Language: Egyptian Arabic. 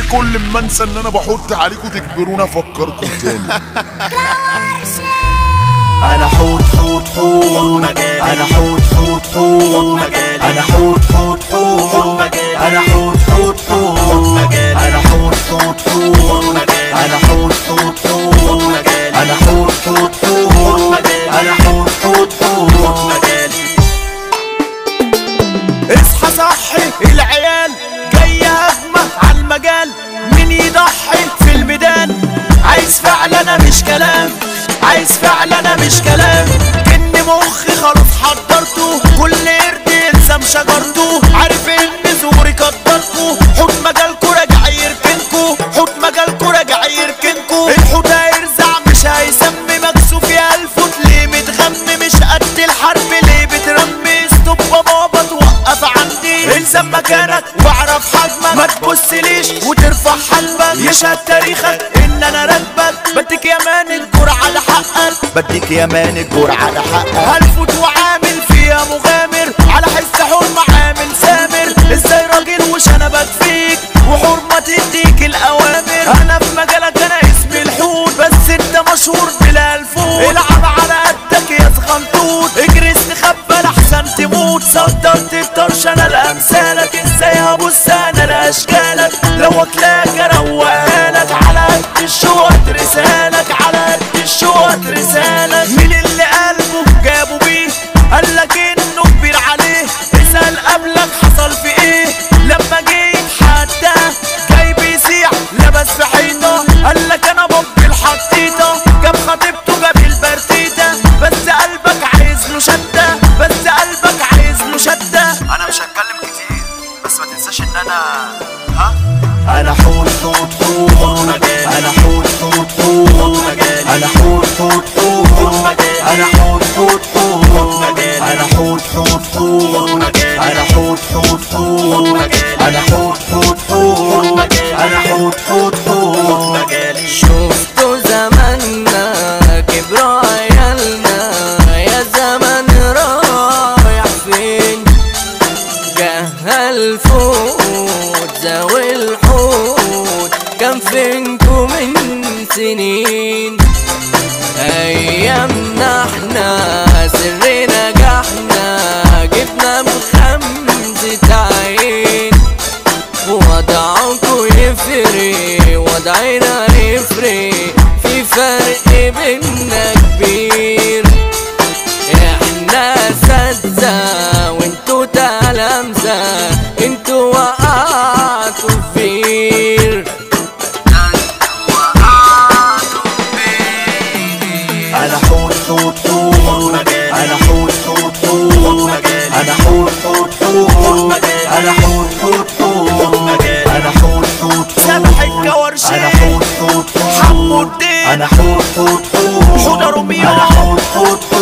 كل ما انسى ان انا بحط عليكم تجبرونا افكركم تاني انا حوت حوت حوت انا حوت حوت حوت انا حوت حوت حوت انا حوت حوت حوت انا حوت حوت حوت انا حوت حوت حوت انا حوت حوت حوت انا حوت حوت حوت اصحى صحي العيال جاية هجمة على المجال مين يضحي في الميدان عايز فعل انا مش كلام عايز فعل انا مش كلام كن مخي خلاص حضرته كل قرد يلزم شجرته عارف ان زوري قدرته حوت مجالكوا راجع يركنكوا حوت مجالكوا راجع يركنكوا الحوت هيرزع مش هيسمي مكسوف يا الفوت ليه متغمي مش قد الحرب ليه بترمي ستوب بابا توقف عندي الزم مكانك واعرف حجمك ما تبصليش وترفع حلبك يشهد تاريخك ان انا راكبك بديك يا مان الجرعه لحقك بديك يا مان الجرعه لحقك هلفوت وعامل فيها مغامر على حس حرمة عامل سامر ازاي راجل وشنبك فيك وحرمة تديك الاوامر انا في مجالك انا اسمي الحوت بس انت مشهور بلا الفوت العب على قدك يا صغنطوط اجري استخبى لحسن تموت صدرت الطرش انا لامثالك ازاي هبص انا لاشكالك لو اكلاك اروقها لك على قد الشوط رسالك على قد الشوط رسالك مين اللي قلبه جابه بيه قالك انه كبير عليه اسأل قبلك حصل في ايه لما جه يتحدى جاي بيسيع لبس في حيطة قالك انا بوب الحطيطة جاب خطيبته جاب البرتيتة بس قلبك عايز له شدة بس قلبك عايز له شدة انا مش هتكلم كتير بس ما تنساش ان انا ها انا حوت حوت حوت انا حوت حوت حوت انا حوت حوت حوت انا حوت حوت حوت انا حوت حوت حوت انا حوت حوت حوت انا حوت حوت حوت انا حوت حوت حوت شفتوا زماننا كبروا عيالنا يا زمن رايح فين جه الفوت زاوي الحوت كان فينكم من سنين ايامنا احنا سر نجاحنا جبنا بخمسة عين وضعكوا يفرق وضعنا يفرق في فرق بينا كبير احنا سادسة وانتوا تلامذة انتوا وقعتوا في بير انا حوت حوت حوت انا حوت حوت حوت انا حوت حوت حوت انا حوت حوت حوت انا حوت حوت سامح حوت الكورشين انا حوت حوت حوت حمو الدين انا حوت حوت حوت حوضة روميو انا حوت حوت حوت